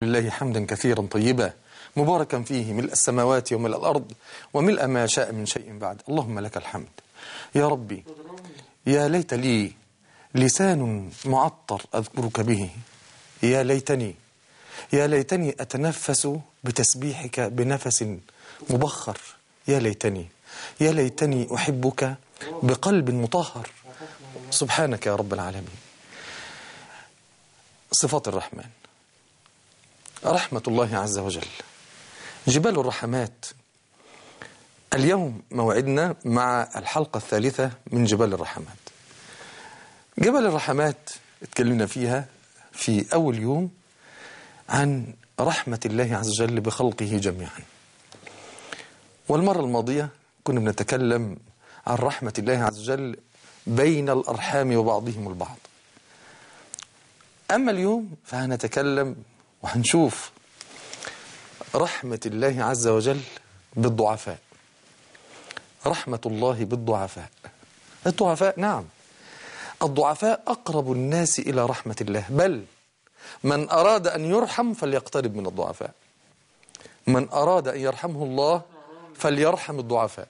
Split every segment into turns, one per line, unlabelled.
لله حمدا كثيرا طيبا مباركا فيه ملء السماوات وملء الأرض وملء ما شاء من شيء بعد اللهم لك الحمد يا ربي يا ليت لي لسان معطر أذكرك به يا ليتني يا ليتني أتنفس بتسبيحك بنفس مبخر يا ليتني يا ليتني أحبك بقلب مطهر سبحانك يا رب العالمين صفات الرحمن رحمة الله عز وجل جبال الرحمات اليوم موعدنا مع الحلقة الثالثة من جبال الرحمات جبل الرحمات اتكلمنا فيها في أول يوم عن رحمة الله عز وجل بخلقه جميعا والمرة الماضية كنا بنتكلم عن رحمة الله عز وجل بين الأرحام وبعضهم البعض أما اليوم فهنتكلم وهنشوف رحمة الله عز وجل بالضعفاء رحمة الله بالضعفاء الضعفاء نعم الضعفاء أقرب الناس إلى رحمة الله بل من أراد أن يرحم فليقترب من الضعفاء من أراد أن يرحمه الله فليرحم الضعفاء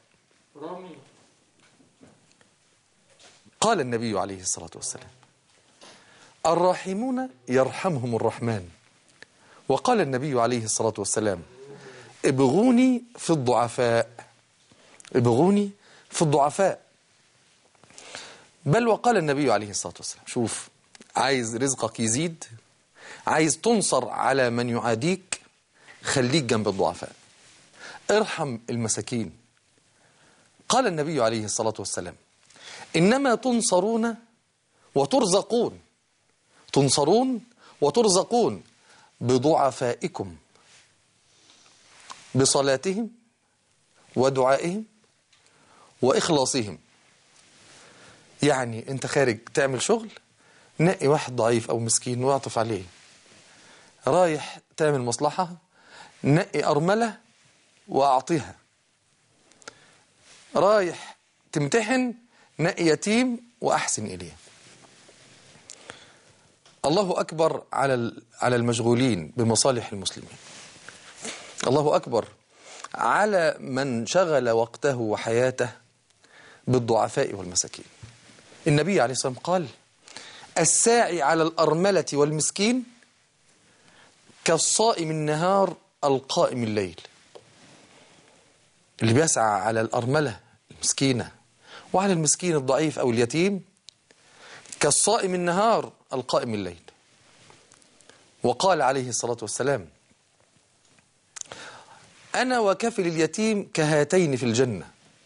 قال النبي عليه الصلاة والسلام الراحمون يرحمهم الرحمن وقال النبي عليه الصلاة والسلام ابغوني في الضعفاء ابغوني في الضعفاء بل وقال النبي عليه الصلاة والسلام شوف عايز رزقك يزيد عايز تنصر على من يعاديك خليك جنب الضعفاء ارحم المساكين قال النبي عليه الصلاة والسلام إنما تنصرون وترزقون تنصرون وترزقون بضعفائكم بصلاتهم ودعائهم وإخلاصهم يعني أنت خارج تعمل شغل نقي واحد ضعيف أو مسكين واعطف عليه رايح تعمل مصلحة نقي أرملة وأعطيها رايح تمتحن نقي يتيم وأحسن إليه الله أكبر على على المشغولين بمصالح المسلمين الله أكبر على من شغل وقته وحياته بالضعفاء والمساكين النبي عليه الصلاة والسلام قال الساعي على الأرملة والمسكين كالصائم النهار القائم الليل اللي بيسعى على الأرملة المسكينة وعلى المسكين الضعيف أو اليتيم كالصائم النهار القائم الليل وقال عليه الصلاة والسلام أنا وكفل اليتيم كهاتين في الجنة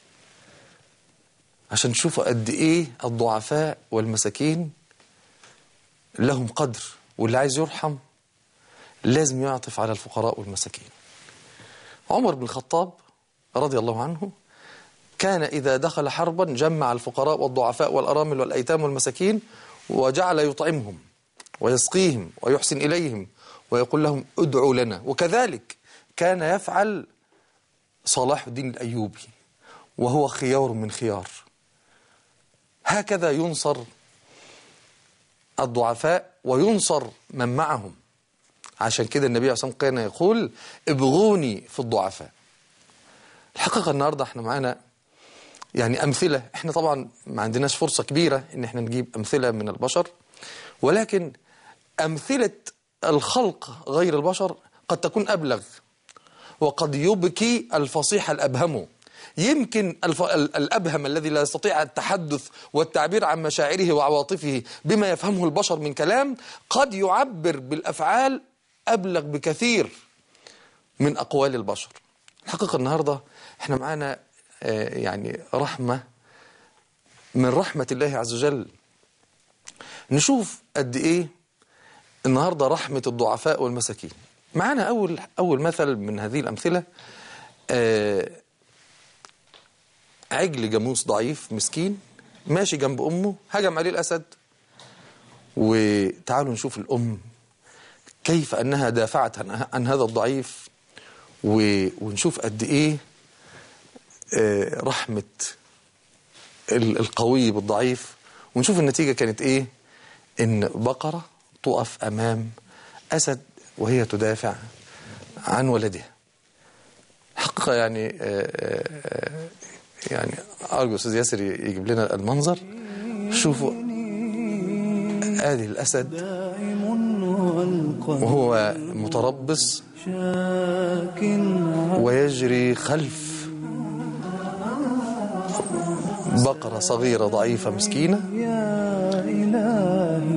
عشان تشوفوا قد إيه الضعفاء والمساكين لهم قدر واللي عايز يرحم لازم يعطف على الفقراء والمساكين عمر بن الخطاب رضي الله عنه كان إذا دخل حربا جمع الفقراء والضعفاء والأرامل والأيتام والمساكين وجعل يطعمهم ويسقيهم ويحسن إليهم ويقول لهم ادعوا لنا وكذلك كان يفعل صلاح الدين الأيوبي وهو خيار من خيار هكذا ينصر الضعفاء وينصر من معهم عشان كده النبي عليه الصلاة والسلام كان يقول ابغوني في الضعفاء الحقيقة النهاردة احنا معانا يعني أمثلة احنا طبعا ما عندناش فرصة كبيرة ان احنا نجيب أمثلة من البشر ولكن أمثلة الخلق غير البشر قد تكون أبلغ وقد يبكي الفصيح الأبهم يمكن الف... الأبهم الذي لا يستطيع التحدث والتعبير عن مشاعره وعواطفه بما يفهمه البشر من كلام قد يعبر بالأفعال أبلغ بكثير من أقوال البشر الحقيقة النهاردة احنا معانا يعني رحمة من رحمة الله عز وجل نشوف قد ايه النهاردة رحمة الضعفاء والمساكين معانا أول, أول مثل من هذه الأمثلة عجل جاموس ضعيف مسكين ماشي جنب أمه هجم عليه الأسد وتعالوا نشوف الأم كيف أنها دافعت عن هذا الضعيف ونشوف قد إيه رحمة القوي بالضعيف ونشوف النتيجة كانت إيه إن بقرة تقف أمام أسد وهي تدافع عن ولدها حقيقة يعني آه، آه، يعني أرجو أستاذ ياسر يجيب لنا المنظر شوفوا آدي الأسد
دائم والقلب
وهو متربص
شاك
ويجري خلف بقرة صغيرة ضعيفة مسكينة
يا إلهي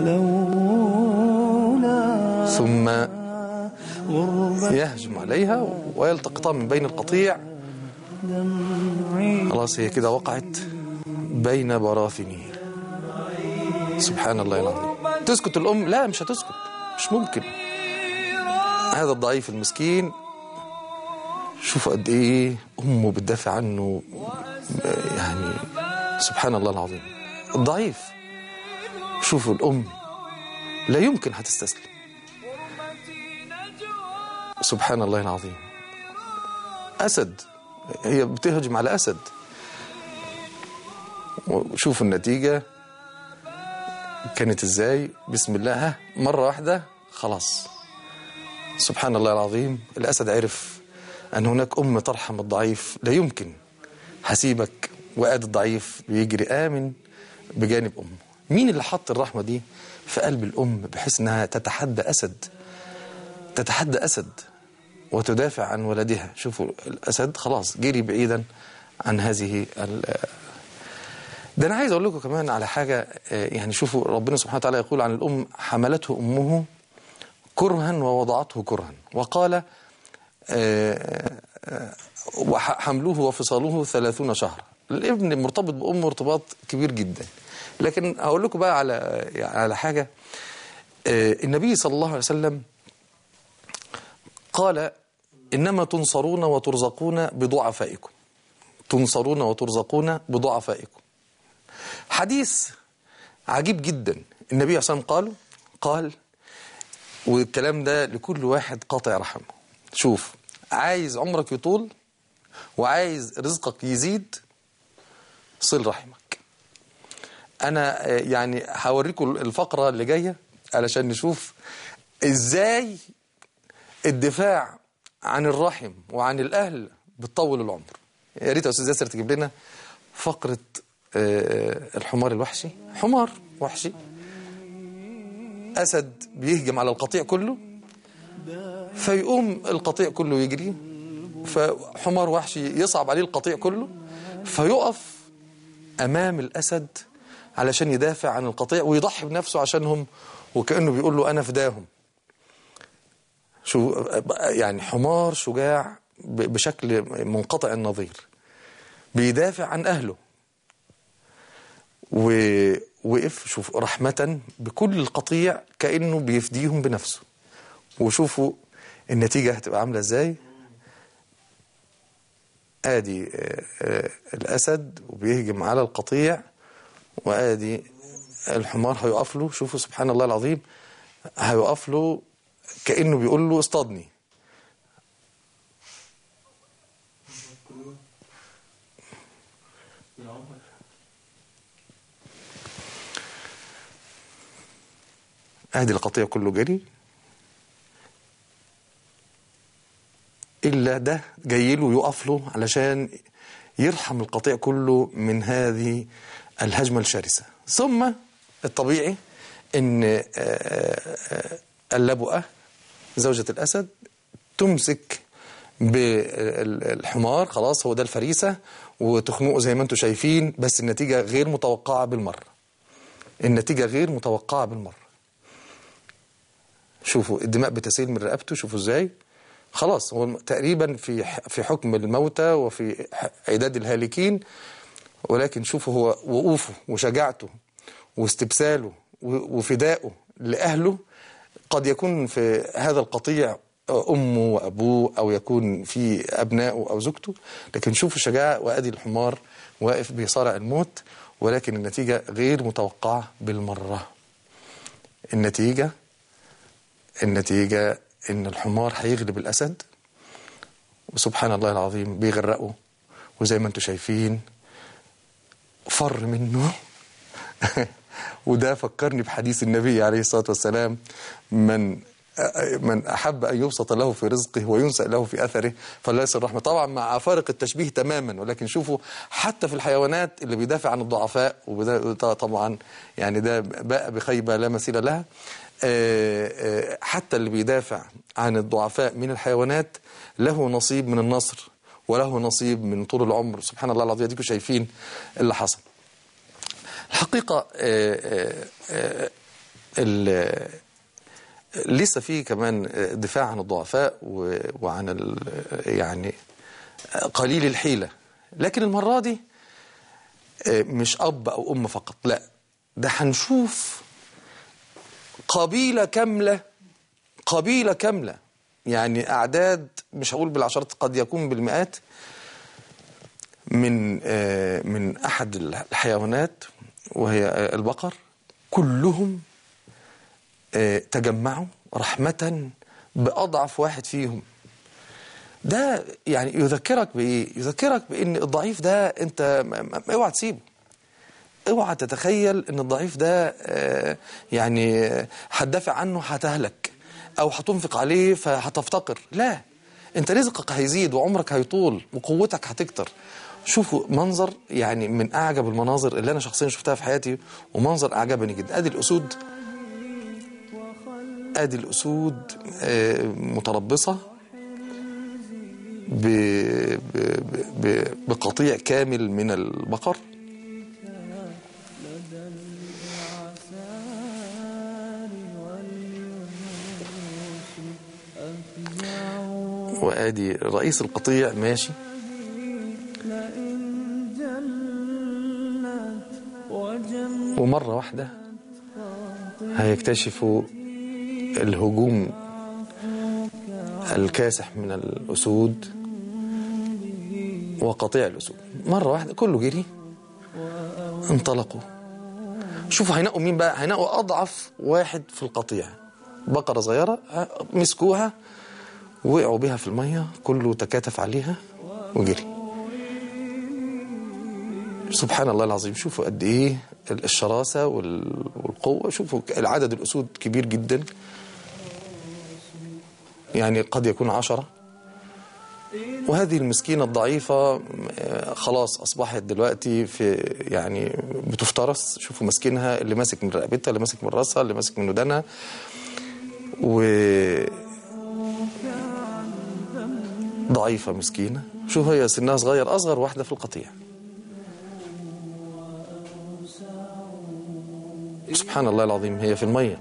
ولولا
ثم
غربة
يهجم عليها ويلتقطها من بين القطيع
دمعي
خلاص هي كده وقعت بين براثنه سبحان الله العظيم تسكت الأم لا مش هتسكت مش ممكن هذا الضعيف المسكين شوفوا قد ايه امه بتدافع عنه آه، يعني سبحان الله العظيم الضعيف شوفوا الام لا يمكن هتستسلم سبحان الله العظيم اسد هي بتهجم على اسد وشوفوا النتيجه كانت ازاي بسم الله ها مره واحده خلاص سبحان الله العظيم الأسد عرف أن هناك أم ترحم الضعيف لا يمكن هسيبك وقاد الضعيف بيجري آمن بجانب أمه مين اللي حط الرحمة دي في قلب الأم بحيث أنها تتحدى أسد تتحدى أسد وتدافع عن ولدها شوفوا الأسد خلاص جري بعيدا عن هذه ال- ده أنا عايز أقول لكم كمان على حاجة آه، يعني شوفوا ربنا سبحانه وتعالى يقول عن الأم حملته أمه كرها ووضعته كرها وقال آه، آه، وحمله وفصاله ثلاثون شهرا الابن مرتبط بأمه ارتباط كبير جدا لكن هقول لكم بقى على يعني على حاجة آه، النبي صلى الله عليه وسلم قال إنما تنصرون وترزقون بضعفائكم تنصرون وترزقون بضعفائكم حديث عجيب جدا النبي صلى الله عليه وسلم قال قال والكلام ده لكل واحد قاطع رحمه شوف عايز عمرك يطول وعايز رزقك يزيد صل رحمك انا آه، يعني هوريكم الفقره اللي جايه علشان نشوف ازاي الدفاع عن الرحم وعن الاهل بتطول العمر يا ريت يا استاذ ياسر تجيب لنا فقره آه، الحمار الوحشي حمار وحشي أسد بيهجم على القطيع كله فيقوم القطيع كله يجري فحمار وحشي يصعب عليه القطيع كله فيقف أمام الأسد علشان يدافع عن القطيع ويضحي بنفسه عشانهم وكأنه بيقول له أنا فداهم شو يعني حمار شجاع ب- بشكل منقطع النظير بيدافع عن أهله ووقف شوف رحمة بكل القطيع كأنه بيفديهم بنفسه وشوفوا النتيجة هتبقى عاملة ازاي ادي آه، آه، الاسد وبيهجم على القطيع وادي الحمار هيقف له شوفوا سبحان الله العظيم هيقف له كأنه بيقول له اصطادني ادي القطيع كله جري الا ده جاي له يقف له علشان يرحم القطيع كله من هذه الهجمه الشرسه ثم الطبيعي ان آه، آه، اللبؤه زوجة الأسد تمسك بالحمار خلاص هو ده الفريسة وتخنقه زي ما انتم شايفين بس النتيجة غير متوقعة بالمرة النتيجة غير متوقعة بالمرة شوفوا الدماء بتسيل من رقبته شوفوا ازاي خلاص هو تقريبا في في حكم الموتى وفي عداد الهالكين ولكن شوفوا هو وقوفه وشجاعته واستبساله وفدائه لأهله قد يكون في هذا القطيع أمه وأبوه أو يكون في أبنائه أو زوجته لكن شوفوا الشجاعة وأدي الحمار واقف بيصارع الموت ولكن النتيجة غير متوقعة بالمرة النتيجة النتيجة إن الحمار هيغلب الأسد وسبحان الله العظيم بيغرقه وزي ما انتم شايفين فر منه وده فكرني بحديث النبي عليه الصلاة والسلام من من أحب أن يبسط له في رزقه وينسأ له في أثره فليس الرحمة طبعا مع فارق التشبيه تماما ولكن شوفوا حتى في الحيوانات اللي بيدافع عن الضعفاء وده طبعا يعني ده باء بخيبة لا مثيل لها آه، آه، حتى اللي بيدافع عن الضعفاء من الحيوانات له نصيب من النصر وله نصيب من طول العمر سبحان الله العظيم اديكم شايفين اللي حصل الحقيقة آه، آه، آه، ال- لسه في كمان دفاع عن الضعفاء و- وعن ال- يعني قليل الحيلة لكن المرة دي مش أب أو أم فقط لا ده هنشوف قبيلة كاملة قبيلة كاملة يعني أعداد مش هقول بالعشرات قد يكون بالمئات من آه، من أحد الحيوانات وهي آه، البقر كلهم آه، تجمعوا رحمة بأضعف واحد فيهم ده يعني يذكرك بإيه؟ يذكرك بإن الضعيف ده أنت ما- ما- اوعى تسيبه اوعى تتخيل ان الضعيف ده آه، يعني آه، هتدافع عنه هتهلك او هتنفق عليه فهتفتقر لا انت رزقك هيزيد وعمرك هيطول وقوتك هتكتر شوفوا منظر يعني من اعجب المناظر اللي انا شخصيا شفتها في حياتي ومنظر اعجبني جدا ادي الاسود ادي الاسود آه، متربصه ب- ب- ب- بقطيع كامل من البقر وادي رئيس القطيع ماشي ومرة واحدة هيكتشفوا الهجوم الكاسح من الأسود وقطيع الأسود مرة واحدة كله جري انطلقوا شوفوا هينقوا مين بقى هينقوا أضعف واحد في القطيع بقرة صغيرة مسكوها وقعوا بيها في المية كله تكاتف عليها وجري سبحان الله العظيم شوفوا قد ايه الشراسة وال- والقوة شوفوا العدد الأسود كبير جدا يعني قد يكون عشرة وهذه المسكينة الضعيفة آه، خلاص أصبحت دلوقتي في يعني بتفترس شوفوا ماسكينها اللي ماسك من رقبتها اللي ماسك من راسها اللي ماسك من ودانها و ضعيفة مسكينة شوف هي سنها صغير أصغر واحدة في القطيع سبحان الله العظيم هي في المية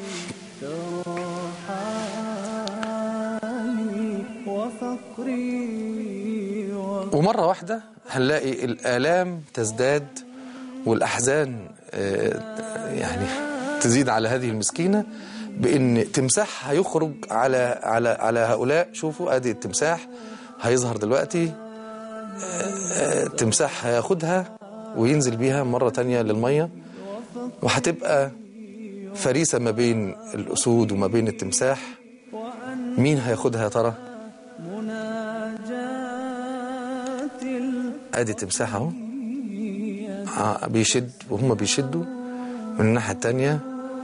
وفقري
ومرة واحدة هنلاقي الآلام تزداد والأحزان آه، يعني تزيد على هذه المسكينة بأن تمساح هيخرج على على على هؤلاء شوفوا أدي التمساح هيظهر دلوقتي آه، آه، تمساح هياخدها وينزل بيها مرة تانية للمية وهتبقى فريسة ما بين الأسود وما بين التمساح مين هياخدها يا ترى؟
مناجات ال-
ادي تمساح اهو آه، بيشد وهم بيشدوا من الناحية التانية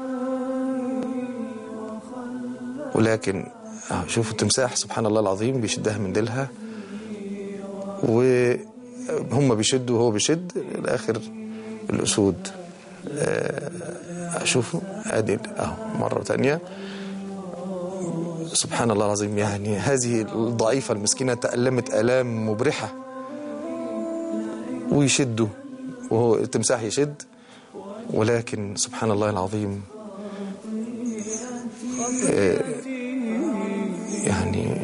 ولكن آه، شوفوا التمساح سبحان الله العظيم بيشدها من ديلها وهم بيشدوا وهو بيشد الاخر الاسود آه، شوفوا ادي اهو مرة تانية سبحان الله العظيم يعني هذه الضعيفة المسكينة تألمت آلام مبرحة ويشدوا وهو التمساح يشد ولكن سبحان الله العظيم آه، يعني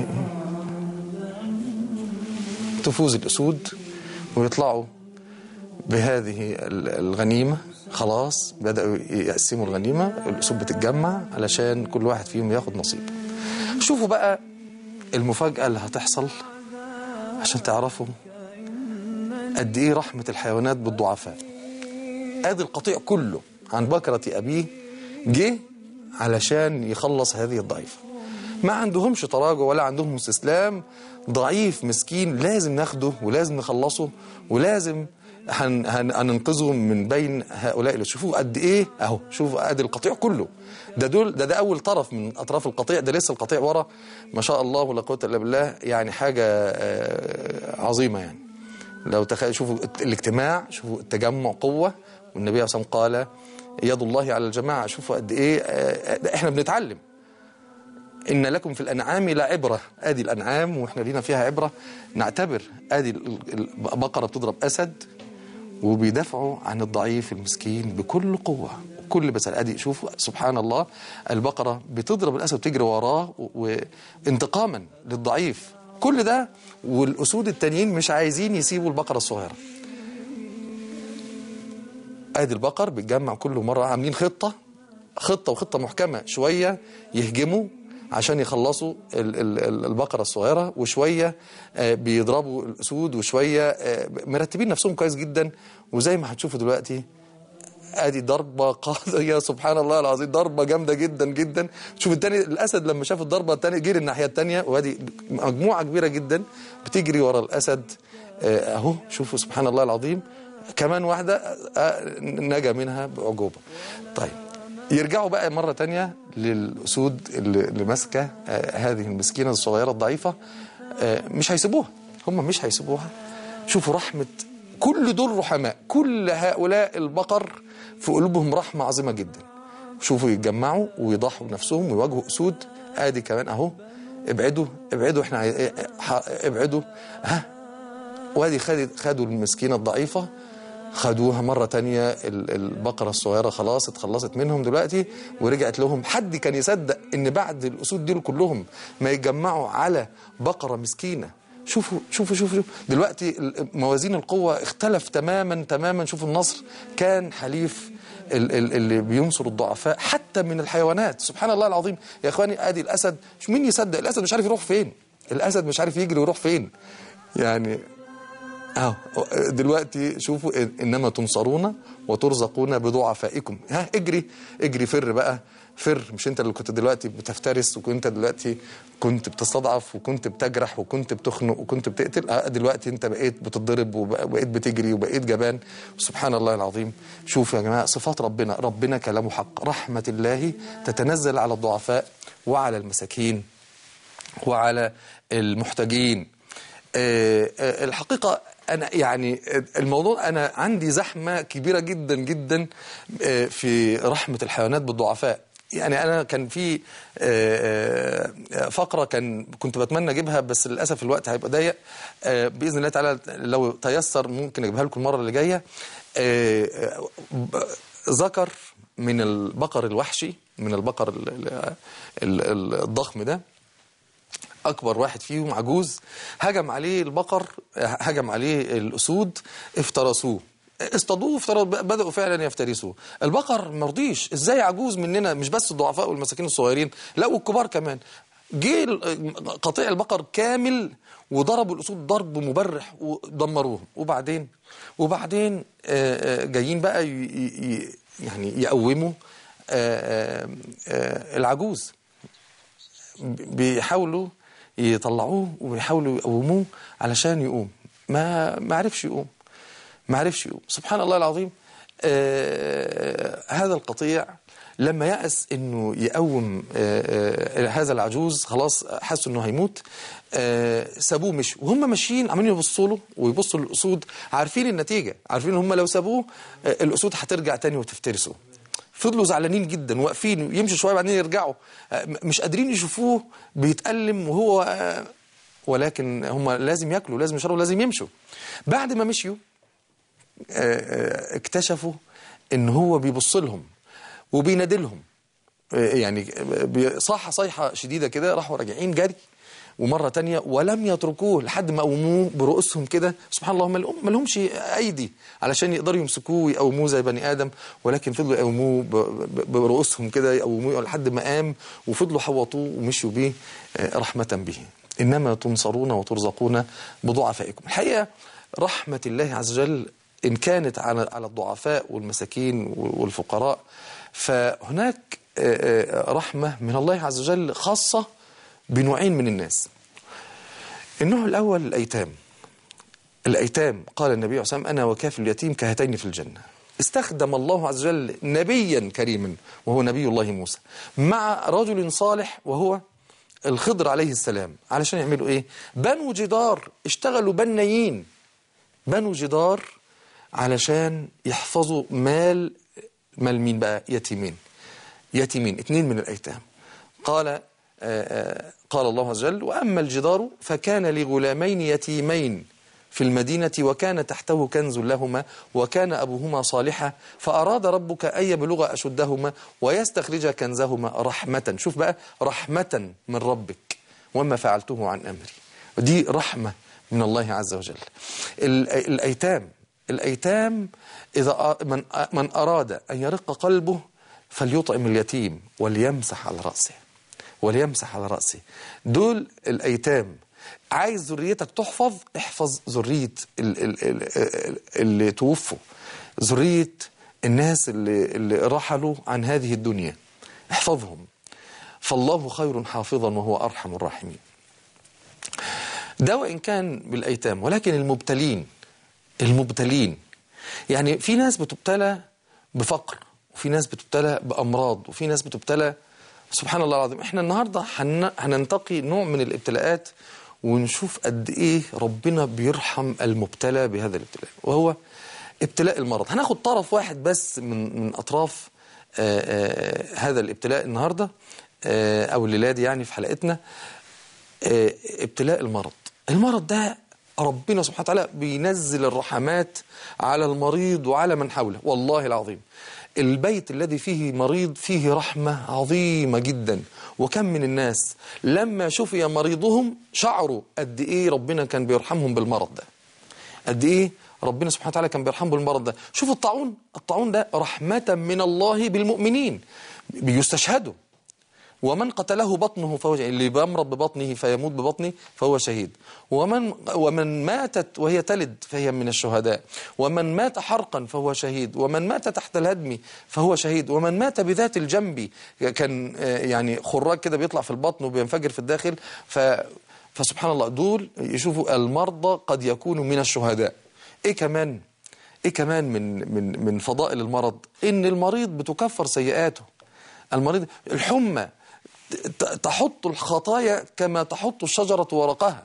تفوز الأسود ويطلعوا بهذه ال- الغنيمة خلاص بدأوا يقسموا الغنيمة الأسود بتتجمع علشان كل واحد فيهم ياخد نصيب شوفوا بقى المفاجأة اللي هتحصل عشان تعرفوا قد ايه رحمة الحيوانات بالضعفاء ادي القطيع كله عن بكرة ابيه جه علشان يخلص هذه الضعيفة ما عندهمش تراجع ولا عندهم استسلام ضعيف مسكين لازم ناخده ولازم نخلصه ولازم هن هن هننقذهم من بين هؤلاء اللي شوفوا قد ايه اهو شوفوا ادي القطيع كله ده دول ده ده اول طرف من اطراف القطيع ده لسه القطيع ورا ما شاء الله ولا قوه الا بالله يعني حاجه آه، عظيمه يعني لو تخيل شوفوا الاجتماع شوفوا التجمع قوه والنبي صلى الله عليه وسلم قال يد الله على الجماعه شوفوا قد ايه آه، ده احنا بنتعلم إن لكم في الأنعام لعبرة آدي الأنعام وإحنا لينا فيها عبرة نعتبر آدي ال- ال- البقرة بتضرب أسد وبيدافعوا عن الضعيف المسكين بكل قوة كل بس ادي شوفوا سبحان الله البقرة بتضرب الأسد وتجري وراه و- وانتقاما للضعيف كل ده والأسود التانيين مش عايزين يسيبوا البقرة الصغيرة ادي البقر بيتجمع كل مره عاملين خطه خطه وخطه محكمه شويه يهجموا عشان يخلصوا ال- ال- ال- البقره الصغيره وشويه آه، بيضربوا الاسود وشويه آه، مرتبين نفسهم كويس جدا وزي ما هتشوفوا دلوقتي ادي ضربه قاضيه سبحان الله العظيم ضربه جامده جدا جدا شوف التاني الاسد لما شاف الضربه التانية جري الناحيه التانية وادي مجموعه كبيره جدا بتجري ورا الاسد آه، اهو شوفوا سبحان الله العظيم كمان واحده آه، نجا منها باعجوبه طيب يرجعوا بقى مرة تانية للأسود اللي اللي ماسكة آه، هذه المسكينة الصغيرة الضعيفة آه، مش هيسيبوها هم مش هيسيبوها شوفوا رحمة كل دول رحماء كل هؤلاء البقر في قلوبهم رحمة عظيمة جدا شوفوا يتجمعوا ويضحوا بنفسهم ويواجهوا أسود آدي كمان أهو ابعدوا ابعدوا احنا عاي- ح- ابعدوا ها وادي خد- خدوا المسكينة الضعيفة خدوها مرة تانية ال- البقرة الصغيرة خلاص اتخلصت منهم دلوقتي ورجعت لهم حد كان يصدق ان بعد الأسود دول كلهم ما يتجمعوا على بقرة مسكينة شوفوا شوفوا شوفوا شوفوا. دلوقتي ال- موازين القوة اختلف تماما تماما شوفوا النصر كان حليف ال- ال- اللي بينصر الضعفاء حتى من الحيوانات سبحان الله العظيم يا اخواني ادي الاسد شو مين يصدق الاسد مش عارف يروح فين الاسد مش عارف يجري ويروح فين يعني اهو دلوقتي شوفوا إن- انما تنصرون وترزقون بضعفائكم ها اجري اجري فر بقى فر مش انت اللي كنت دلوقتي بتفترس وكنت دلوقتي كنت بتستضعف وكنت بتجرح وكنت بتخنق وكنت بتقتل اه دلوقتي انت بقيت بتضرب وبقيت بتجري وبقيت جبان سبحان الله العظيم شوفوا يا جماعه صفات ربنا ربنا كلامه حق رحمه الله تتنزل على الضعفاء وعلى المساكين وعلى المحتاجين آه، آه، الحقيقة أنا يعني الموضوع أنا عندي زحمة كبيرة جدا جدا آه، في رحمة الحيوانات بالضعفاء يعني أنا كان في آه، آه، فقرة كان كنت بتمنى أجيبها بس للأسف الوقت هيبقى ضيق آه، بإذن الله تعالى لو تيسر ممكن أجيبها لكم المرة اللي جاية آه، آه، ب- ذكر من البقر الوحشي من البقر ال- ال- ال- الضخم ده اكبر واحد فيهم عجوز هجم عليه البقر هجم عليه الاسود افترسوه اصطادوه افترسوا بداوا فعلا يفترسوه البقر مرضيش ازاي عجوز مننا مش بس الضعفاء والمساكين الصغيرين لا والكبار كمان جه ال- قطيع البقر كامل وضربوا الاسود ضرب مبرح ودمروهم وبعدين وبعدين آه، آه، جايين بقى ي- ي- يعني يقوموا آه، آه، آه، العجوز بيحاولوا يطلعوه وبيحاولوا يقوموه علشان يقوم ما ما عرفش يقوم ما عرفش يقوم سبحان الله العظيم آه هذا القطيع لما يأس انه يقوم آه آه هذا العجوز خلاص حسوا انه هيموت آه سابوه مش وهم ماشيين عمالين يبصوا له ويبصوا للاسود عارفين النتيجه عارفين ان هم لو سابوه آه الاسود هترجع تاني وتفترسه فضلوا زعلانين جدا واقفين يمشوا شويه بعدين يرجعوا آه، م- مش قادرين يشوفوه بيتألم وهو آه، ولكن هم لازم ياكلوا لازم يشربوا لازم يمشوا بعد ما مشيوا آه، آه، اكتشفوا ان هو بيبص لهم وبينادلهم آه، يعني بي- صاح صيحة شديدة كده راحوا راجعين جري ومرة تانية ولم يتركوه لحد ما قوموه برؤوسهم كده سبحان الله ما لهم- ما لهمش أيدي علشان يقدروا يمسكوه ويقوموه زي بني آدم ولكن فضلوا يقوموه ب- ب- برؤوسهم كده يقوموه لحد ما قام وفضلوا حوطوه ومشوا بيه آه، رحمة به إنما تنصرون وترزقون بضعفائكم الحقيقة رحمة الله عز وجل إن كانت على على الضعفاء والمساكين والفقراء فهناك آه، آه، رحمة من الله عز وجل خاصة بنوعين من الناس النوع الأول الأيتام الأيتام قال النبي عليه الصلاة والسلام أنا وكافل اليتيم كهاتين في الجنة استخدم الله عز وجل نبيا كريما وهو نبي الله موسى مع رجل صالح وهو الخضر عليه السلام علشان يعملوا ايه بنوا جدار اشتغلوا بنايين بنوا جدار علشان يحفظوا مال مال مين بقى يتيمين يتيمين اتنين من الأيتام قال آه، آه، قال الله عز وجل وأما الجدار فكان لغلامين يتيمين في المدينة وكان تحته كنز لهما وكان أبوهما صالحا فأراد ربك أن يبلغ أشدهما ويستخرج كنزهما رحمة شوف بقى رحمة من ربك وما فعلته عن أمري ودي رحمة من الله عز وجل ال- الأيتام الأيتام إذا أ- من من أراد أن يرق قلبه فليطعم اليتيم وليمسح على رأسه وليمسح على رأسه دول الأيتام عايز ذريتك تحفظ احفظ ذرية ال- ال- ال- ال- اللي توفوا ذرية الناس اللي, اللي رحلوا عن هذه الدنيا احفظهم فالله خير حافظا وهو أرحم الراحمين ده وإن كان بالأيتام ولكن المبتلين المبتلين يعني في ناس بتبتلى بفقر وفي ناس بتبتلى بأمراض وفي ناس بتبتلى سبحان الله العظيم احنا النهاردة هن- هننتقي نوع من الابتلاءات ونشوف قد ايه ربنا بيرحم المبتلى بهذا الابتلاء وهو ابتلاء المرض هناخد طرف واحد بس من من اطراف آه، آه، هذا الابتلاء النهارده آه، او الليله دي يعني في حلقتنا آه، ابتلاء المرض المرض ده ربنا سبحانه وتعالى بينزل الرحمات على المريض وعلى من حوله والله العظيم البيت الذي فيه مريض فيه رحمة عظيمة جدا وكم من الناس لما شفي مريضهم شعروا قد ايه ربنا كان بيرحمهم بالمرض ده قد ايه ربنا سبحانه وتعالى كان بيرحمه بالمرض ده شوف الطاعون الطاعون ده رحمة من الله بالمؤمنين بيستشهدوا ومن قتله بطنه فهو شهيد اللي بيمرض ببطنه فيموت ببطنه فهو شهيد ومن ومن ماتت وهي تلد فهي من الشهداء ومن مات حرقا فهو شهيد ومن مات تحت الهدم فهو شهيد ومن مات بذات الجنب كان آه، يعني خراج كده بيطلع في البطن وبينفجر في الداخل ف فسبحان الله دول يشوفوا المرضى قد يكونوا من الشهداء ايه كمان ايه كمان من من من فضائل المرض ان المريض بتكفر سيئاته المريض الحمى ت- تحط الخطايا كما تحط الشجرة ورقها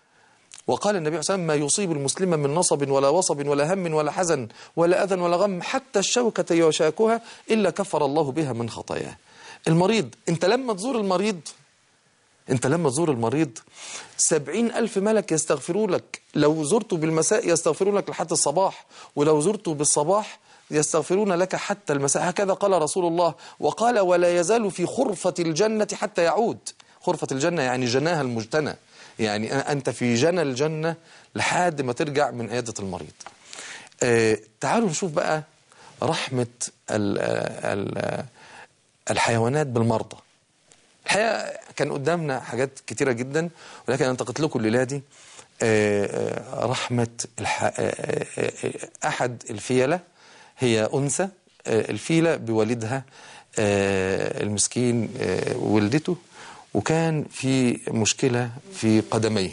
وقال النبي صلى الله عليه وسلم ما يصيب المسلم من نصب ولا وصب ولا هم ولا حزن ولا أذى ولا غم حتى الشوكة يشاكها إلا كفر الله بها من خطاياه المريض أنت لما تزور المريض أنت لما تزور المريض سبعين ألف ملك يستغفروا لك لو زرته بالمساء يستغفرون لك لحد الصباح ولو زرته بالصباح يستغفرون لك حتى المساء هكذا قال رسول الله وقال ولا يزال في خرفة الجنة حتى يعود خرفة الجنة يعني جناها المجتنى يعني أنت في جنى الجنة لحد ما ترجع من عيادة المريض آه تعالوا نشوف بقى رحمة ال ال الحيوانات بالمرضى الحقيقة كان قدامنا حاجات كتيرة جدا ولكن أنا انتقلت لكم الليلة دي آه، آه، رحمة الح... آه، آه، آه، أحد الفيلة هي أنثى آه، الفيلة بوالدها آه، المسكين آه، ولدته وكان في مشكلة في قدميه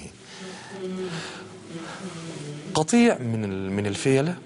قطيع من ال- من الفيلة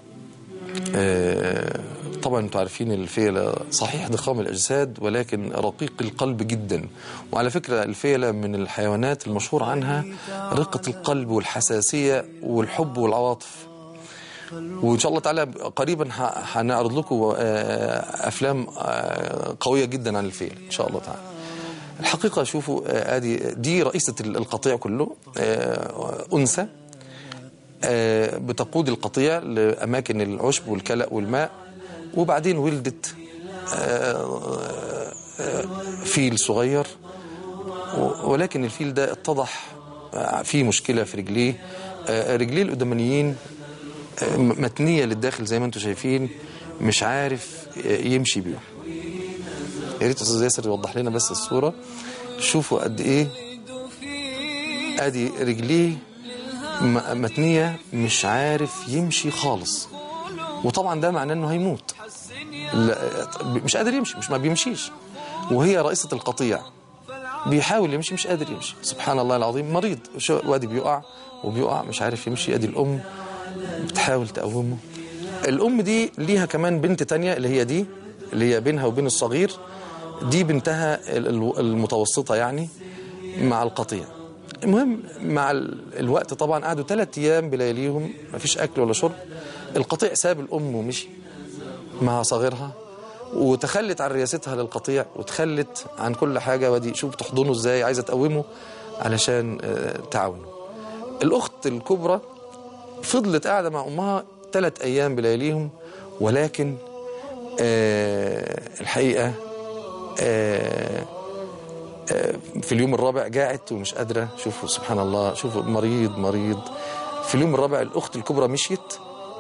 آه، طبعا انتوا عارفين الفيلة صحيح ضخام الأجساد ولكن رقيق القلب جدا وعلى فكرة الفيلة من الحيوانات المشهور عنها رقة القلب والحساسية والحب والعواطف وإن شاء الله تعالى قريبا ه- هنعرض لكم آه، أفلام آه، قوية جدا عن الفيل إن شاء الله تعالى الحقيقة شوفوا آه، ادي دي رئيسة القطيع كله آه، أنثى آه، بتقود القطيع لأماكن العشب والكلأ والماء وبعدين ولدت آه، آه، فيل صغير و- ولكن الفيل ده اتضح آه، فيه مشكلة في رجليه آه، رجليه القدمانيين آه، م- متنية للداخل زي ما انتم شايفين مش عارف آه، يمشي بيهم يا ريت استاذ ياسر يوضح لنا بس الصورة شوفوا قد ايه ادي رجليه م- متنية مش عارف يمشي خالص وطبعا ده معناه انه هيموت لا مش قادر يمشي مش ما بيمشيش وهي رئيسة القطيع بيحاول يمشي مش قادر يمشي سبحان الله العظيم مريض شو وادي بيقع وبيقع مش عارف يمشي ادي الام بتحاول تقومه الام دي ليها كمان بنت تانية اللي هي دي اللي هي بينها وبين الصغير دي بنتها ال- ال- المتوسطة يعني مع القطيع المهم مع ال- الوقت طبعا قعدوا ثلاث ايام بلياليهم مفيش اكل ولا شرب القطيع ساب الام ومشي مع صغيرها وتخلت عن رياستها للقطيع وتخلت عن كل حاجه ودي شوف تحضنه ازاي عايزه تقومه علشان آه، تعاونه الاخت الكبرى فضلت قاعده مع امها ثلاث ايام بلياليهم ولكن آه الحقيقه آه آه في اليوم الرابع جاعت ومش قادره شوفوا سبحان الله شوفوا مريض مريض في اليوم الرابع الاخت الكبرى مشيت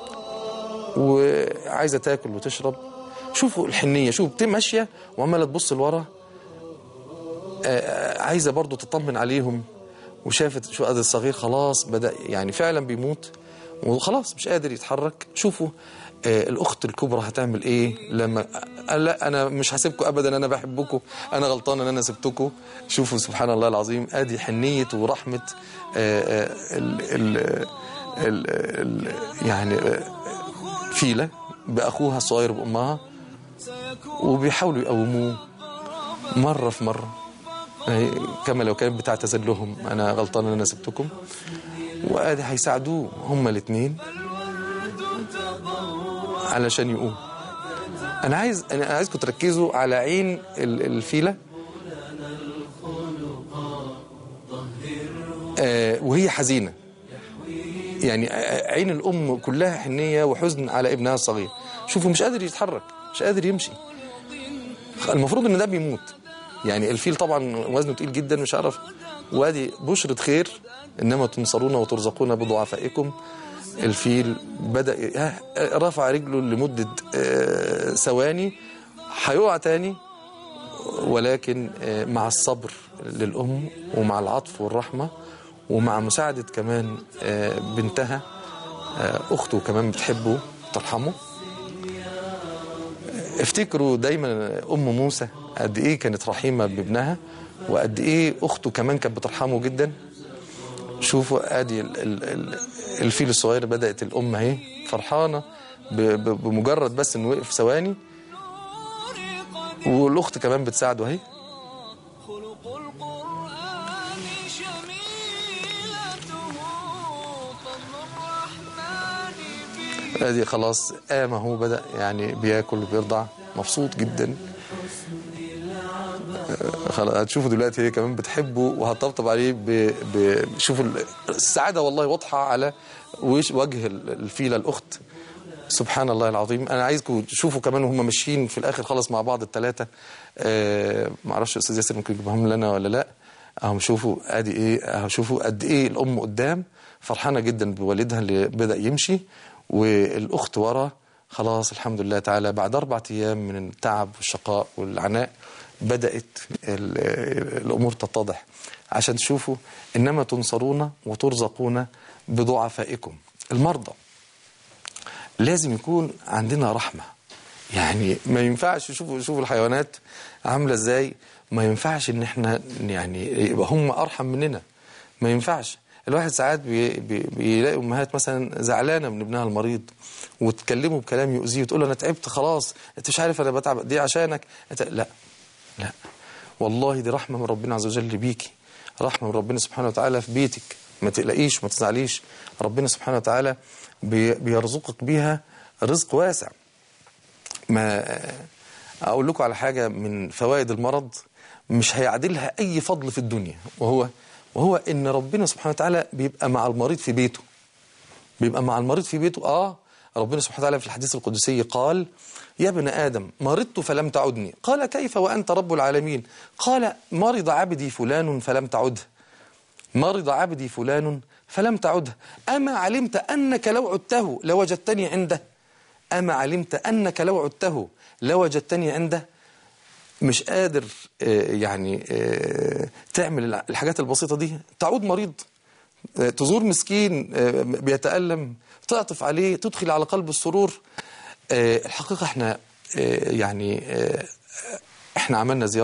وعايزه تاكل وتشرب شوفوا الحنيه شوف بت- ماشيه وعماله تبص لورا آه، عايزه برضو تطمن عليهم وشافت شو قد الصغير خلاص بدا يعني فعلا بيموت وخلاص مش قادر يتحرك شوفوا آه، الاخت الكبرى هتعمل ايه لما آه، لا انا مش هسيبكم ابدا انا بحبكم انا غلطان ان انا سبتكم شوفوا سبحان الله العظيم ادي حنيه ورحمه آه، آه، ال ال ال ال يعني آه، فيله باخوها الصغير بامها وبيحاولوا يقوموه مره في مره يعني كما لو كانت بتعتذر لهم انا غلطان ان انا سبتكم وادي هيساعدوه هما الاثنين علشان يقوم انا عايز انا عايزكم تركزوا على عين ال- الفيله آه وهي حزينه يعني ع- عين الام كلها حنيه وحزن على ابنها الصغير شوفوا مش قادر يتحرك مش قادر يمشي المفروض ان ده بيموت يعني الفيل طبعا وزنه تقيل جدا مش عارف وادي بشرة خير انما تنصرون وترزقون بضعفائكم الفيل بدا ي- رفع رجله لمده آه، ثواني هيقع تاني ولكن آه، مع الصبر للام ومع العطف والرحمه ومع مساعده كمان آه، بنتها آه، اخته كمان بتحبه ترحمه افتكروا دايما ام موسى قد ايه كانت رحيمه بابنها وقد ايه اخته كمان كانت بترحمه جدا شوفوا ادي ال- ال- ال- الفيل الصغير بدات الام اهي فرحانه ب- ب- بمجرد بس انه وقف ثواني والاخت كمان بتساعده اهي
خلق القرآن شميلته فضل الرحمن فيه
ادي خلاص قام اهو بدا يعني بياكل وبيرضع مبسوط جدا آه، خلاص هتشوفوا دلوقتي هي كمان بتحبه وهتطبطب عليه ب... ب... شوفوا ال- السعاده والله واضحه على وش وجه ال- الفيله الاخت سبحان الله العظيم انا عايزكم تشوفوا كمان وهم ماشيين في الاخر خلص مع بعض الثلاثه آه ما اعرفش استاذ ياسر ممكن يجيبهم لنا ولا لا اهم شوفوا ادي ايه اهو شوفوا قد ايه الام قدام فرحانه جدا بوالدها اللي بدا يمشي والاخت ورا خلاص الحمد لله تعالى بعد اربع ايام من التعب والشقاء والعناء بدات ال- الامور تتضح عشان تشوفوا انما تنصرون وترزقون بضعفائكم المرضى لازم يكون عندنا رحمة يعني ما ينفعش شوفوا شوفوا الحيوانات عاملة ازاي ما ينفعش ان احنا يعني يبقى هم ارحم مننا ما ينفعش الواحد ساعات بي بي بيلاقي امهات مثلا زعلانه من ابنها المريض وتكلمه بكلام يؤذيه وتقول له انا تعبت خلاص انت مش عارف انا بتعب دي عشانك انت لا لا والله دي رحمه من ربنا عز وجل بيكي رحمه من ربنا سبحانه وتعالى في بيتك ما تقلقيش ما تزعليش ربنا سبحانه وتعالى بي- بيرزقك بيها رزق واسع ما اقول لكم على حاجه من فوائد المرض مش هيعدلها اي فضل في الدنيا وهو وهو ان ربنا سبحانه وتعالى بيبقى مع المريض في بيته بيبقى مع المريض في بيته اه ربنا سبحانه وتعالى في الحديث القدسي قال يا ابن آدم مرضت فلم تعدني قال كيف وأنت رب العالمين قال مرض عبدي فلان فلم تعده مرض عبدي فلان فلم تعده أما علمت أنك لو عدته لوجدتني عنده أما علمت أنك لو عدته لوجدتني عنده مش قادر آه، يعني آه، تعمل الحاجات البسيطة دي تعود مريض آه، تزور مسكين آه، بيتألم تعطف عليه تدخل على قلب السرور آه، الحقيقة احنا آه، يعني آه، احنا عملنا زيارة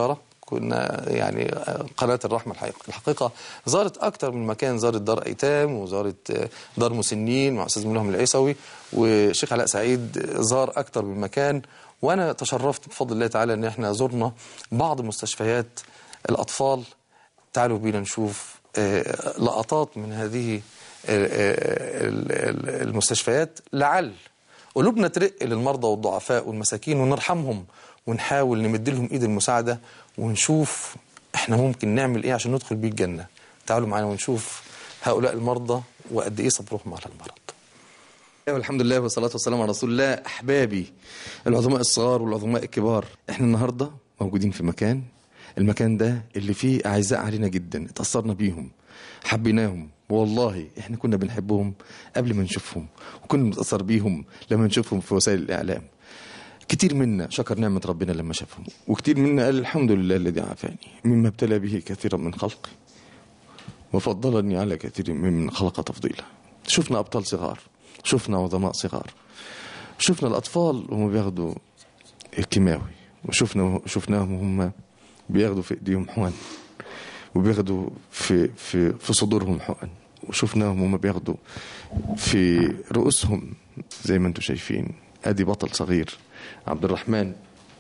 كنا يعني قناة الرحمة الحقيقة, الحقيقة زارت أكتر من مكان زارت دار أيتام وزارت دار مسنين مع أستاذ ملهم العيسوي والشيخ علاء سعيد زار أكتر من مكان وأنا تشرفت بفضل الله تعالى أن احنا زرنا بعض مستشفيات الأطفال تعالوا بينا نشوف آه، لقطات من هذه آه، آه، ال- ال- المستشفيات لعل قلوبنا ترق للمرضى والضعفاء والمساكين ونرحمهم ونحاول نمد لهم ايد المساعده ونشوف احنا ممكن نعمل ايه عشان ندخل بيه الجنه تعالوا معانا ونشوف هؤلاء المرضى وقد ايه صبرهم على المرض والحمد لله والصلاة والسلام على رسول الله أحبابي العظماء الصغار والعظماء الكبار احنا النهاردة موجودين في مكان المكان ده اللي فيه أعزاء علينا جدا اتأثرنا بيهم حبيناهم والله احنا كنا بنحبهم قبل ما نشوفهم وكنا بنتأثر بيهم لما نشوفهم في وسائل الإعلام كتير منا شكر نعمة ربنا لما شافهم وكتير منا قال الحمد لله الذي عافاني مما ابتلى به كثيرا من خلقي وفضلني على كثير ممن خلق تفضيلا شفنا أبطال صغار شفنا عظماء صغار شفنا الأطفال وهم بياخدوا الكيماوي وشفنا شفناهم وهم بياخدوا في ايديهم حقن وبياخدوا في في في صدورهم حقن وشفناهم وهم بياخدوا في رؤوسهم زي ما انتم شايفين ادي بطل صغير عبد الرحمن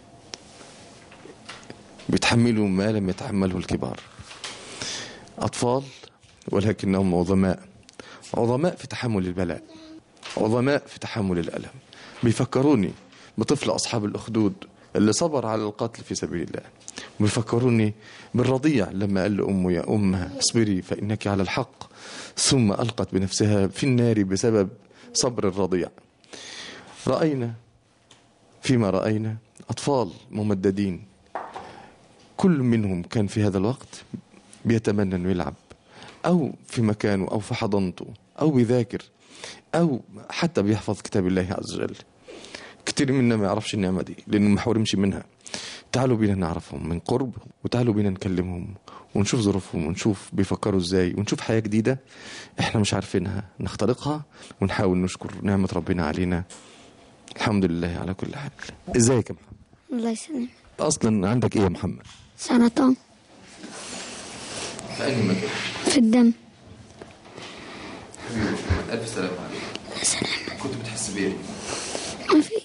بيتحملوا ما لم يتحمله الكبار أطفال ولكنهم عظماء عظماء في تحمل البلاء عظماء في تحمل الألم بيفكروني بطفل أصحاب الأخدود اللي صبر على القتل في سبيل الله بيفكروني بالرضيع لما قال لأمه يا أمه اصبري فإنك على الحق ثم ألقت بنفسها في النار بسبب صبر الرضيع رأينا فيما رأينا أطفال ممددين كل منهم كان في هذا الوقت بيتمنى انه يلعب او في مكانه او في حضانته او بيذاكر او حتى بيحفظ كتاب الله عز وجل كتير منا ما يعرفش النعمه دي لانه ما حرمش منها تعالوا بينا نعرفهم من قرب وتعالوا بينا نكلمهم ونشوف ظروفهم ونشوف بيفكروا ازاي ونشوف حياه جديده احنا مش عارفينها نخترقها ونحاول نشكر نعمه ربنا علينا الحمد لله على كل حال ازيك يا محمد
الله يسلمك
اصلا عندك ايه يا محمد
سرطان
في اي مكان
في الدم
ألف سلام عليك
سلام
كنت بتحس بإيه؟
ما فيش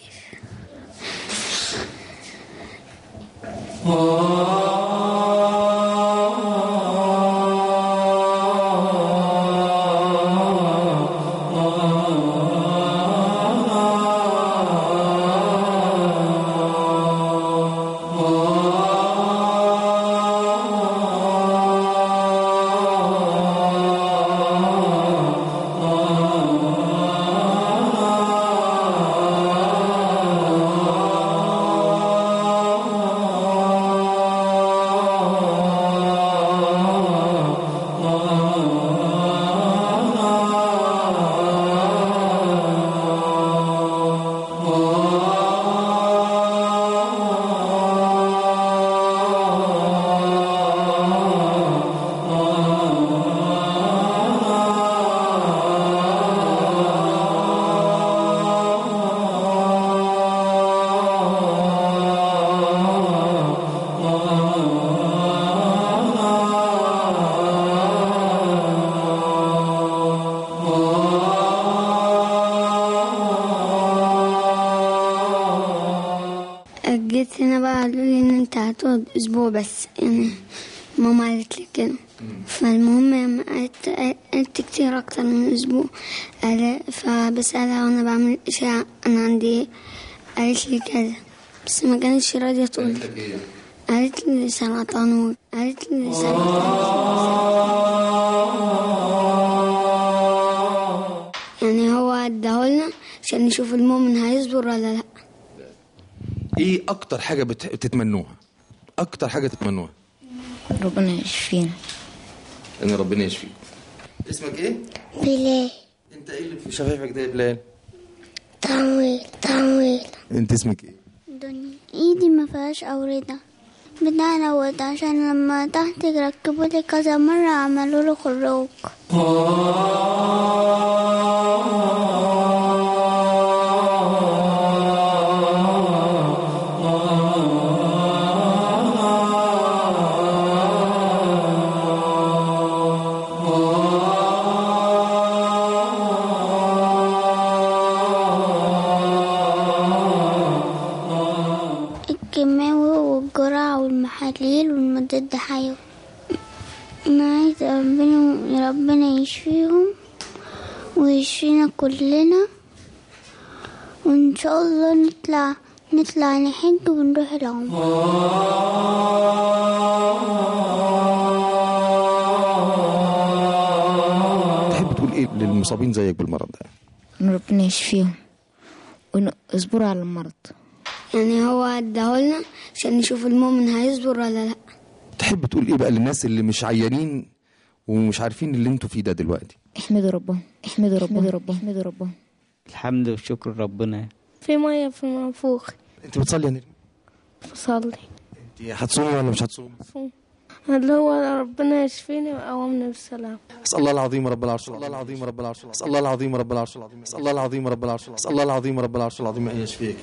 جيت هنا بقى قالوا لي ان انت هتقعد اسبوع بس يعني ماما قالت لي كده فالمهم لما قعدت قعدت كتير اكتر من اسبوع قال- فبسألها وانا بعمل اشعة انا عندي ايه قالت لي كذا بس ما كانتش راضية تقول لي
لك إيه؟
قالت لي سرطان و- قالت لي سرطان يعني هو اداهولنا عشان نشوف المؤمن هيصبر ولا لا
إيه أكتر حاجة بت... بتتمنوها؟ أكتر حاجة تتمنوها؟
ربنا يشفينا
إن ربنا يشفيك. اسمك إيه؟
بلال
أنت إيه اللي في شفايفك ده يا بلال؟
طويل طويل
أنت اسمك إيه؟
دنيا ايدي ما فيهاش أوردة بدأ نوت عشان لما تحت ركبوا لي كذا مرة عملوا له خروج ربنا يشفيهم ويشفينا كلنا وإن شاء الله نطلع نطلع نحج ونروح العمرة
تحب تقول ايه للمصابين زيك بالمرض ده
إن ربنا يشفيهم ونصبروا على المرض
يعني هو اداهولنا عشان نشوف المؤمن هيصبر ولا لأ
تحب تقول ايه بقى للناس اللي مش عيانين ومش عارفين اللي انتوا فيه ده دلوقتي
احمدوا ربهم احمدوا ربهم احمدوا ربهم
الحمد والشكر ربنا
في مية في المنفوخ
انت بتصلي يا نرمين
بصلي
انت هتصومي ولا مش هتصومي
اللي هو ربنا يشفيني ويقومني بالسلام
اسال الله العظيم رب العرش اسال الله العظيم رب العرش اسال الله العظيم رب العرش العظيم اسال الله العظيم رب العرش اسال الله العظيم رب العرش العظيم ان يشفيك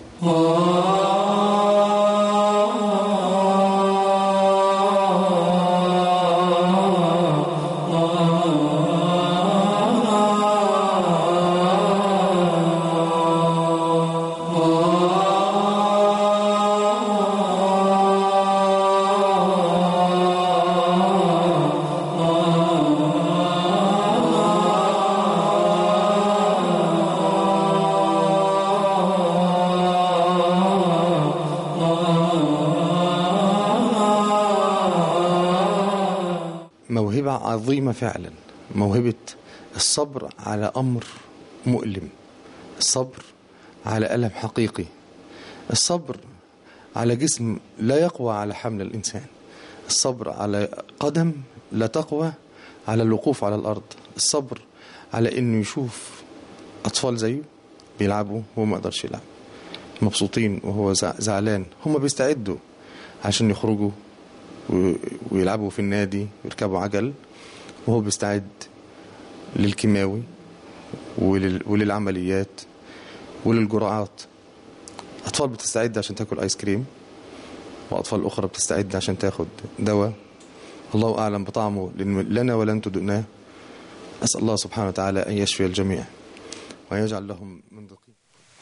موهبة عظيمة فعلا موهبة الصبر على أمر مؤلم الصبر على ألم حقيقي الصبر على جسم لا يقوى على حمل الإنسان الصبر على قدم لا تقوى على الوقوف على الأرض الصبر على إنه يشوف أطفال زيه بيلعبوا وهو ما يقدرش يلعب مبسوطين وهو زع- زعلان هم بيستعدوا عشان يخرجوا و- ويلعبوا في النادي ويركبوا عجل وهو بيستعد للكيماوي ولل... وللعمليات وللجرعات أطفال بتستعد عشان تاكل آيس كريم وأطفال أخرى بتستعد عشان تاخد دواء الله أعلم بطعمه لن- لنا ولن تدقناه أسأل الله سبحانه وتعالى أن يشفي الجميع وأن يجعل لهم من ضقيق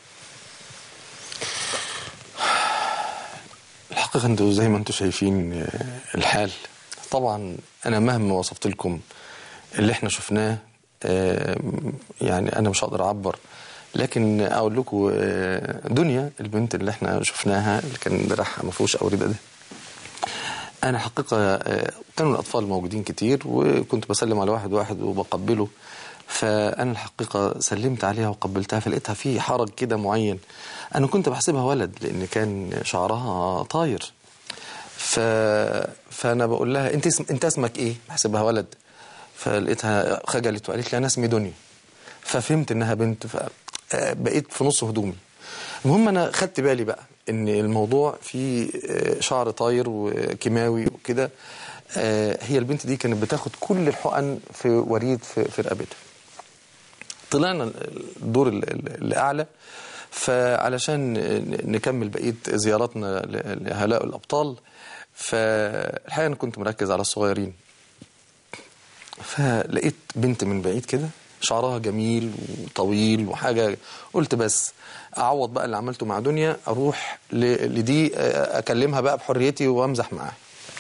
الحقيقة انتوا زي ما انتوا شايفين آه، الحال طبعا انا مهما وصفت لكم اللي احنا شفناه آه، يعني انا مش هقدر اعبر لكن اقول لكم آه، دنيا البنت اللي احنا شفناها اللي كان دراعها ما فيهوش اورده ده انا حقيقه آه، كانوا الاطفال موجودين كتير وكنت بسلم على واحد واحد وبقبله فانا الحقيقه سلمت عليها وقبلتها فلقيتها في حرج كده معين انا كنت بحسبها ولد لان كان شعرها طاير ف... فانا بقول لها انت اسم... انت اسمك ايه بحسبها ولد فلقيتها خجلت وقالت لي انا اسمي دنيا ففهمت انها بنت فبقيت في نص هدومي المهم انا خدت بالي بقى ان الموضوع فيه آه، شعر طاير وكيماوي وكده آه، هي البنت دي كانت بتاخد كل الحقن في وريد في, في رقبتها طلعنا الدور ال- ال- الاعلى فعلشان نكمل بقيه زياراتنا ل- لهؤلاء الابطال فالحقيقه انا كنت مركز على الصغيرين فلقيت بنت من بعيد كده شعرها جميل وطويل وحاجه قلت بس اعوض بقى اللي عملته مع دنيا اروح ل- لدي اكلمها بقى بحريتي وامزح معاها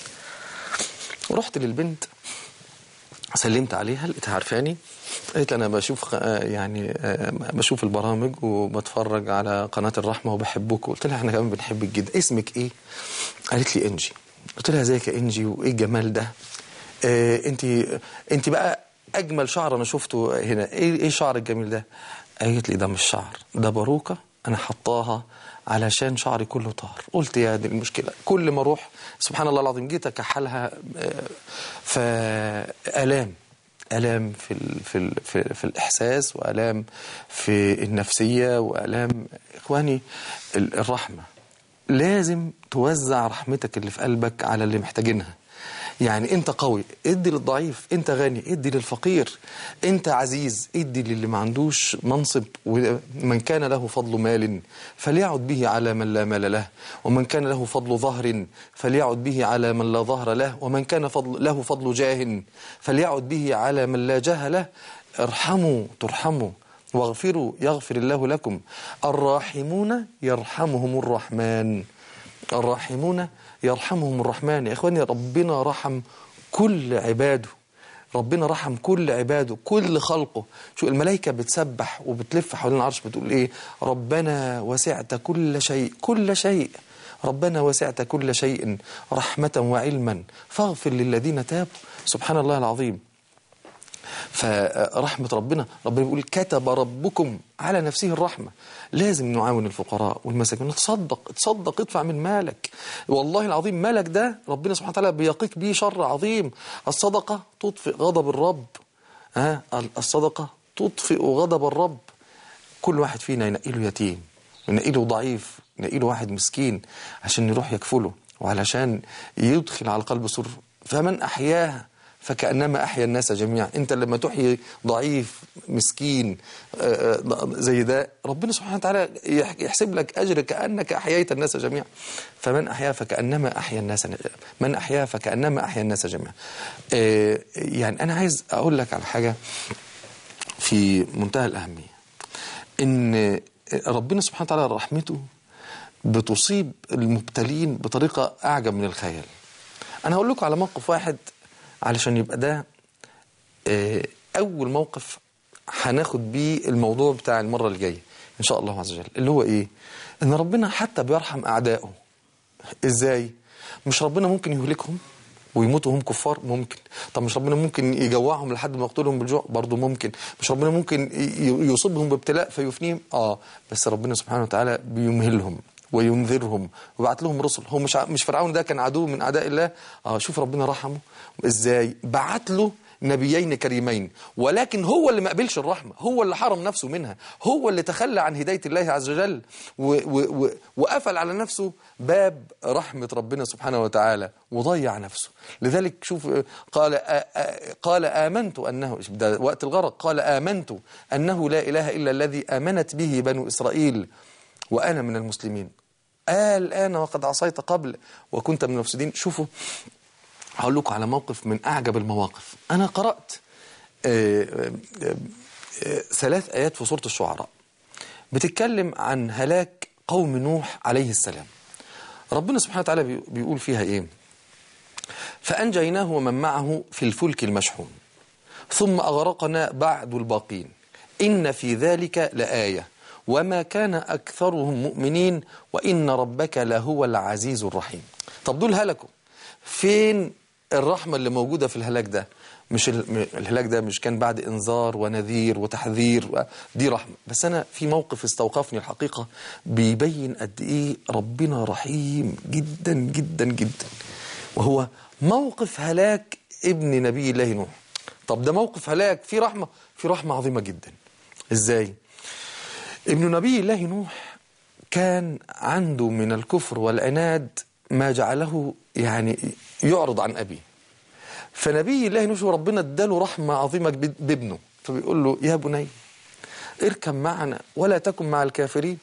ورحت للبنت سلمت عليها لقيتها عارفاني قالت انا بشوف آه، يعني آه، بشوف البرامج وبتفرج على قناه الرحمه وبحبك قلت لها احنا كمان بنحبك جدا اسمك ايه قالت لي انجي قلت لها ازيك يا انجي وايه الجمال ده آه انت انت بقى اجمل شعر انا شفته هنا ايه ايه الشعر الجميل ده قالت لي ده مش شعر ده باروكه انا حطاها علشان شعري كله طار قلت يا دي المشكله كل ما اروح سبحان الله العظيم جيت اكحلها آه، فالام الام في ال في ال في, في الاحساس والام في النفسيه والام اخواني ال- الرحمه لازم توزع رحمتك اللي في قلبك على اللي محتاجينها يعني انت قوي ادي للضعيف انت غني ادي للفقير انت عزيز ادي للي ما عندوش منصب ومن كان له فضل مال فليعد به على من لا مال له ومن كان له فضل ظهر فليعد به على من لا ظهر له ومن كان فضل له فضل جاه فليعد به على من لا جاه له ارحموا ترحموا واغفروا يغفر الله لكم الراحمون يرحمهم الرحمن الراحمون يرحمهم الرحمن يا إخواني ربنا رحم كل عباده ربنا رحم كل عباده كل خلقه شو الملائكة بتسبح وبتلف حوالين العرش بتقول ايه ربنا وسعت كل شيء كل شيء ربنا وسعت كل شيء رحمة وعلما فاغفر للذين تابوا سبحان الله العظيم فرحمة ربنا ربنا بيقول كتب ربكم على نفسه الرحمة لازم نعاون الفقراء والمساكين تصدق تصدق ادفع من مالك والله العظيم مالك ده ربنا سبحانه وتعالى بيقيك بيه شر عظيم الصدقة تطفئ غضب الرب ها الصدقة تطفئ غضب الرب كل واحد فينا ينقي له يتيم ينقي له ضعيف ينقي له واحد مسكين عشان يروح يكفله وعلشان يدخل على قلب سر فمن أحياها فكأنما أحيا الناس جميعا أنت لما تحيي ضعيف مسكين آه، آه، زي ده ربنا سبحانه وتعالى يح- يحسب لك أجر كأنك أحييت الناس جميعا فمن أحيا فكأنما أحيا الناس من أحيا فكأنما أحيا الناس جميعا آه، يعني أنا عايز أقول لك على حاجة في منتهى الأهمية إن ربنا سبحانه وتعالى رحمته بتصيب المبتلين بطريقة أعجب من الخيال أنا هقول لكم على موقف واحد علشان يبقى ده آه، أول موقف هناخد بيه الموضوع بتاع المرة الجاية إن شاء الله عز وجل اللي هو إيه إن ربنا حتى بيرحم أعدائه إزاي مش ربنا ممكن يهلكهم ويموتوا هم كفار ممكن طب مش ربنا ممكن يجوعهم لحد ما يقتلهم بالجوع برضه ممكن مش ربنا ممكن ي- يصيبهم بابتلاء فيفنيهم اه بس ربنا سبحانه وتعالى بيمهلهم وينذرهم ويبعت لهم رسل هو مش ع- مش فرعون ده كان عدو من اعداء الله اه شوف ربنا رحمه ازاي بعت له نبيين كريمين ولكن هو اللي ما قبلش الرحمة هو اللي حرم نفسه منها هو اللي تخلى عن هداية الله عز وجل و و و وقفل على نفسه باب رحمة ربنا سبحانه وتعالى وضيع نفسه لذلك شوف قال آ آ قال آمنت أنه ده وقت الغرق قال آمنت أنه لا إله إلا الذي آمنت به بنو إسرائيل وأنا من المسلمين آه الآن وقد عصيت قبل وكنت من المفسدين شوفوا هقول لكم على موقف من أعجب المواقف أنا قرأت آه، آه، آه، ثلاث آيات في سورة الشعراء بتتكلم عن هلاك قوم نوح عليه السلام ربنا سبحانه وتعالى بي- بيقول فيها إيه فأنجيناه ومن معه في الفلك المشحون ثم أغرقنا بعد الباقين إن في ذلك لآية وما كان أكثرهم مؤمنين وإن ربك لهو العزيز الرحيم طب دول هلكوا فين الرحمة اللي موجودة في الهلاك ده مش ال- م- الهلاك ده مش كان بعد انذار ونذير وتحذير و- دي رحمة بس أنا في موقف استوقفني الحقيقة بيبين قد إيه ربنا رحيم جدا جدا جدا وهو موقف هلاك ابن نبي الله نوح طب ده موقف هلاك في رحمة في رحمة عظيمة جدا ازاي ابن نبي الله نوح كان عنده من الكفر والعناد ما جعله يعني يعرض عن أبيه فنبي الله نوح ربنا اداله رحمة عظيمة باب- بابنه فبيقول له يا بني اركب معنا ولا تكن مع الكافرين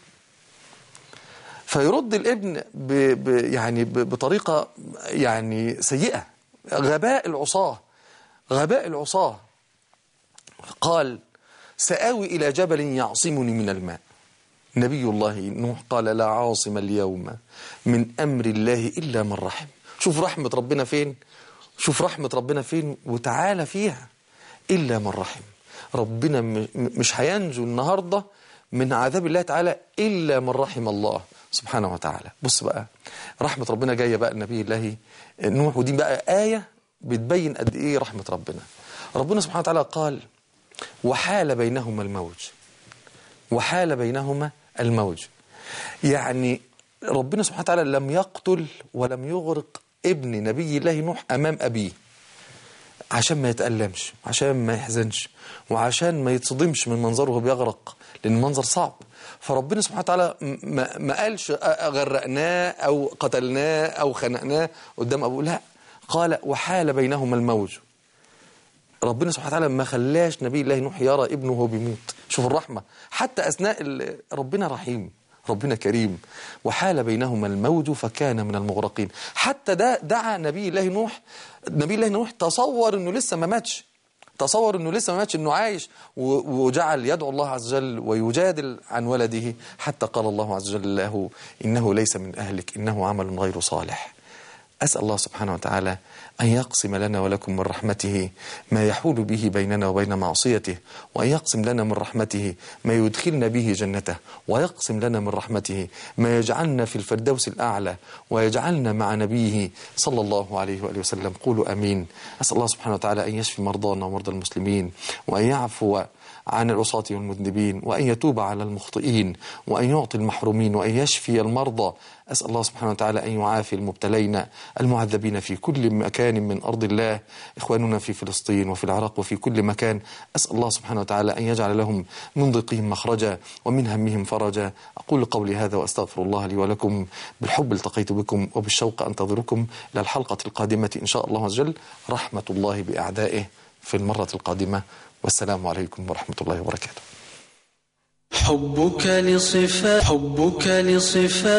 فيرد الابن ب ب يعني ب بطريقة يعني سيئة غباء العصاة غباء العصاة قال سآوي إلى جبل يعصمني من الماء نبي الله نوح قال لا عاصم اليوم من أمر الله إلا من رحم شوف رحمة ربنا فين شوف رحمة ربنا فين وتعالى فيها إلا من رحم ربنا م- م- مش هينجو النهاردة من عذاب الله تعالى إلا من رحم الله سبحانه وتعالى بص بقى رحمة ربنا جاية بقى النبي الله نوح ودي بقى آية بتبين قد إيه رحمة ربنا ربنا سبحانه وتعالى قال وحال بينهما الموج وحال بينهما الموج يعني ربنا سبحانه وتعالى لم يقتل ولم يغرق ابن نبي الله نوح أمام أبيه عشان ما يتألمش عشان ما يحزنش وعشان ما يتصدمش من منظره وهو بيغرق لأن المنظر صعب فربنا سبحانه وتعالى ما, ما قالش غرقناه أو قتلناه أو خنقناه قدام أبوه لا قال وحال بينهما الموج ربنا سبحانه وتعالى ما خلاش نبي الله نوح يرى ابنه وهو بيموت شوف الرحمة حتى أثناء ال- ربنا رحيم ربنا كريم وحال بينهما الموج فكان من المغرقين حتى ده دعا نبي الله نوح نبي الله نوح تصور انه لسه ما ماتش تصور انه لسه ما ماتش انه عايش و- وجعل يدعو الله عز وجل ويجادل عن ولده حتى قال الله عز وجل له انه ليس من اهلك انه عمل غير صالح أسأل الله سبحانه وتعالى أن يقسم لنا ولكم من رحمته ما يحول به بيننا وبين معصيته وأن يقسم لنا من رحمته ما يدخلنا به جنته ويقسم لنا من رحمته ما يجعلنا في الفردوس الأعلى ويجعلنا مع نبيه صلى الله عليه وآله وسلم قولوا أمين أسأل الله سبحانه وتعالى أن يشفي مرضانا ومرضى المسلمين وأن يعفو عن العصاة والمذنبين وأن يتوب على المخطئين وأن يعطي المحرومين وأن يشفي المرضى أسأل الله سبحانه وتعالى أن يعافي المبتلين المعذبين في كل مكان من أرض الله إخواننا في فلسطين وفي العراق وفي كل مكان أسأل الله سبحانه وتعالى أن يجعل لهم من ضيقهم مخرجا ومن همهم فرجا أقول قولي هذا وأستغفر الله لي ولكم بالحب التقيت بكم وبالشوق أنتظركم إلى الحلقة القادمة إن شاء الله عز وجل رحمة الله بأعدائه في المرة القادمة والسلام عليكم ورحمة الله وبركاته
حبك لصفات حبك لصفات